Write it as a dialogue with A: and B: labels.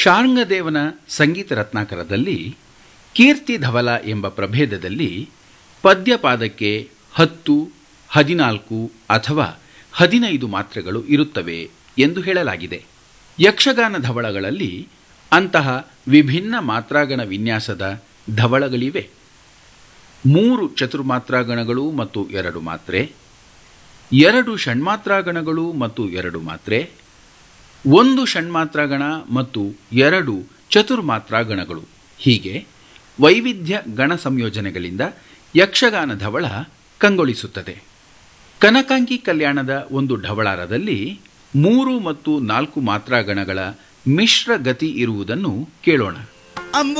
A: ಶಾರ್ಂಗದೇವನ ಸಂಗೀತ ರತ್ನಾಕರದಲ್ಲಿ ಕೀರ್ತಿ ಧವಲ ಎಂಬ ಪ್ರಭೇದದಲ್ಲಿ ಪದ್ಯಪಾದಕ್ಕೆ ಹತ್ತು ಹದಿನಾಲ್ಕು ಅಥವಾ ಹದಿನೈದು ಮಾತ್ರೆಗಳು ಇರುತ್ತವೆ ಎಂದು ಹೇಳಲಾಗಿದೆ ಯಕ್ಷಗಾನ ಧವಳಗಳಲ್ಲಿ ಅಂತಹ ವಿಭಿನ್ನ ಮಾತ್ರಾಗಣ ವಿನ್ಯಾಸದ ಧವಳಗಳಿವೆ ಮೂರು ಚತುರ್ಮಾತ್ರಾಗಣಗಳು ಮತ್ತು ಎರಡು ಮಾತ್ರೆ ಎರಡು ಷಣ್ಮಾತ್ರಾಗಣಗಳು ಮತ್ತು ಎರಡು ಮಾತ್ರೆ ಒಂದು ಷಣ್ಮಾತ್ರಾಗಣ ಮತ್ತು ಎರಡು ಚತುರ್ಮಾತ್ರಾಗಣಗಳು ಹೀಗೆ ವೈವಿಧ್ಯ ಗಣ ಸಂಯೋಜನೆಗಳಿಂದ ಯಕ್ಷಗಾನ ಧವಳ ಕಂಗೊಳಿಸುತ್ತದೆ ಕನಕಾಂಗಿ ಕಲ್ಯಾಣದ ಒಂದು ಢವಳಾರದಲ್ಲಿ ಮೂರು ಮತ್ತು ನಾಲ್ಕು ಮಾತ್ರಾಗಣಗಳ ಮಿಶ್ರ ಗತಿ ಇರುವುದನ್ನು ಕೇಳೋಣ